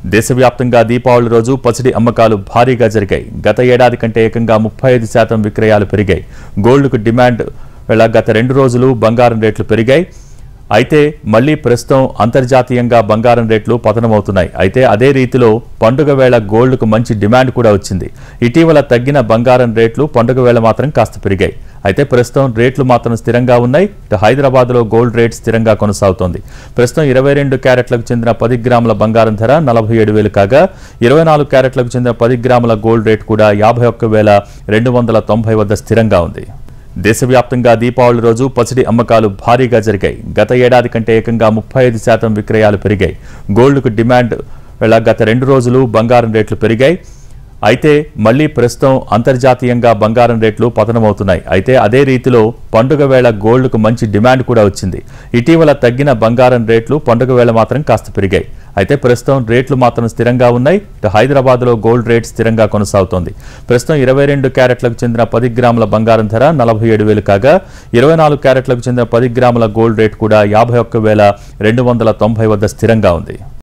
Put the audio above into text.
దేశవ్యాప్తంగా దీపావళి రోజు పసిడి అమ్మకాలు భారీగా జరిగాయి గత ఏడాది కంటే ఏకంగా ముప్పై ఐదు శాతం విక్రయాలు పెరిగాయి గోల్డ్కు డిమాండ్ వేళ గత రెండు రోజులు బంగారం రేట్లు పెరిగాయి అయితే మళ్లీ ప్రస్తుతం అంతర్జాతీయంగా బంగారం రేట్లు పతనమవుతున్నాయి అయితే అదే రీతిలో పండుగ వేళ గోల్డ్కు మంచి డిమాండ్ కూడా వచ్చింది ఇటీవల తగ్గిన బంగారం రేట్లు పండుగ వేళ మాత్రం కాస్త పెరిగాయి అయితే ప్రస్తుతం రేట్లు మాత్రం స్థిరంగా ఉన్నాయి ఇటు హైదరాబాద్లో గోల్డ్ రేట్ స్థిరంగా కొనసాగుతోంది ప్రస్తుతం ఇరవై రెండు క్యారెట్లకు చెందిన పది గ్రాముల బంగారం ధర నలభై ఏడు వేలు కాగా ఇరవై నాలుగు క్యారెట్లకు చెందిన పది గ్రాముల గోల్డ్ రేట్ కూడా యాభై ఒక్క వేల రెండు వందల తొంభై వద్ద స్థిరంగా ఉంది దేశవ్యాప్తంగా దీపావళి రోజు పసిడి అమ్మకాలు భారీగా జరిగాయి గత ఏడాది కంటే ఏకంగా ముప్పై ఐదు శాతం విక్రయాలు పెరిగాయి గోల్డ్కు డిమాండ్ వేళ గత రెండు రోజులు బంగారం రేట్లు పెరిగాయి అయితే మళ్లీ ప్రస్తుతం అంతర్జాతీయంగా బంగారం రేట్లు పతనమవుతున్నాయి అయితే అదే రీతిలో పండుగ వేళ గోల్డ్కు మంచి డిమాండ్ కూడా వచ్చింది ఇటీవల తగ్గిన బంగారం రేట్లు పండుగ వేళ మాత్రం కాస్త పెరిగాయి అయితే ప్రస్తుతం రేట్లు మాత్రం స్థిరంగా ఉన్నాయి ఇటు హైదరాబాద్లో గోల్డ్ రేట్ స్థిరంగా కొనసాగుతోంది ప్రస్తుతం ఇరవై రెండు క్యారెట్లకు చెందిన పది గ్రాముల బంగారం ధర నలభై ఏడు వేలు కాగా ఇరవై నాలుగు క్యారెట్లకు చెందిన పది గ్రాముల గోల్డ్ రేట్ కూడా యాభై ఒక్క వేల రెండు వందల తొంభై వద్ద స్థిరంగా ఉంది